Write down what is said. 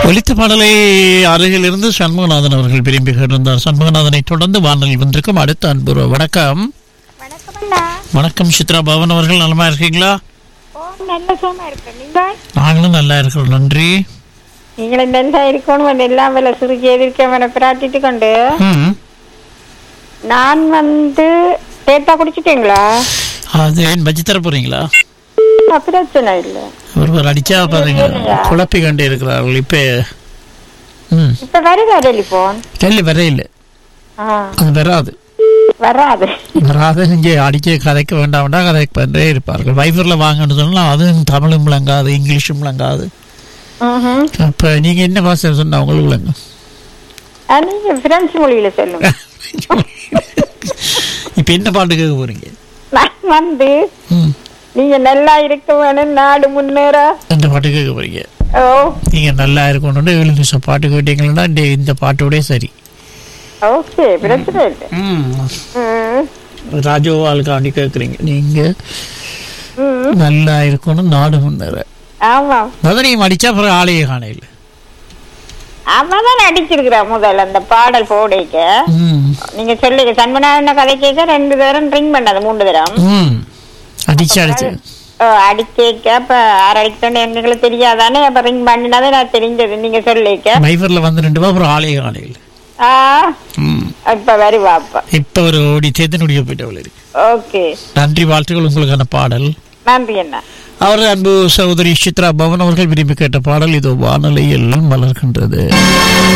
ஒலித்த பாடலை அருகிலிருந்து சண்முகநாதன் அவர்கள் விரும்பி கேட்டிருந்தார் சண்முகநாதனை தொடர்ந்து வானொலி வந்திருக்கும் அடுத்த அன்பு வணக்கம் வணக்கம் அண்ணா வணக்கம் சித்ரா பவன் அவர்கள் நலமா இருக்கீங்களா ஓ நல்ல சோமா இருக்கேன் நீங்க நாங்களும் நல்லா இருக்கிறோம் நன்றி நீங்களும் நல்லா இருக்கணும் எல்லாம் வேலை சுருக்கி எதிர்க்க பிரார்த்திட்டு கொண்டு ம் நான் வந்து தேத்தா குடிச்சிட்டீங்களா அது ஏன் வச்சு தர போறீங்களா ஆ, பிரச்சனை இல்லை ஒருவர் அடிச்சா பாருங்க குழப்பி கொண்டே இருக்கிறார்கள் இப்ப ம் இப்ப வருதா டெலிபோன் டெல்லி வரையில் ஆ அது வராது வராது வராது இங்கே அடிக்க கதைக்க வேண்டாம்டா கதை பண்ணே இருப்பார்கள் வைஃபரில் வாங்கன்னு சொன்னால் அதுவும் தமிழும் விளங்காது இங்கிலீஷும் விளங்காது ம்ஹும். அப்போ நீங்கள் என்ன பாஷை சொன்னா உங்களுக்கு விளங்கும் ஆ, நீங்க பிரெஞ்சு மொழியில சொல்லுங்க இப்போ என்ன பாட்டு கேட்க போறீங்க நான் வந்து ம் நீங்க நல்லா இருக்க வேணும் நாடு முன்னேற எந்த பாட்டு கேட்க போறீங்க ஓ நீங்கள் நல்லா இருக்கணும்னு ஏழு நிமிஷம் பாட்டு கேட்டீங்கன்னா இந்த இந்த பாட்டோடே சரி ஓகே பிரச்சனை இல்லை ம் ம். ராஜோவாலுக்காண்டி கேட்குறீங்க நீங்கள் ம். நல்லா இருக்கணும் நாடு முன்னேற ஆமா மதுரையும் அடிச்சா அப்புறம் ஆலய காணையில் அவன் தான் அடிச்சிருக்கிறா முதல்ல அந்த பாடல் போடைக்க ம் நீங்க சொல்லுங்க சண்மனான கதை கேட்க ரெண்டு தரம் ரிங் பண்ணது மூன்று தரம் ம் அடிச்சு அடிச்சு ஓ, அடிக்க அப்ப ஆறு அடிக்கணும் எங்களுக்கு தெரியாதானே அப்ப ரிங் பண்ணினாதே நான் தெரிஞ்சது நீங்க சொல்லிக்க மைஃபரில் வந்து ரெண்டு ரூபா அப்புறம் ஆலய காணையில் ஆ ம் இப்ப வருவா அப்ப இப்போ ஒரு ஓடி தேத்தனுடைய போயிட்டவள் இருக்கு ஓகே நன்றி வாழ்த்துக்கள் உங்களுக்கான பாடல் நன்றி அண்ணா அவர் அன்பு சகோதரி சித்ரா பவன் அவர்கள் விரும்பி கேட்ட பாடல் இதோ வானொலியில் மலர்கின்றது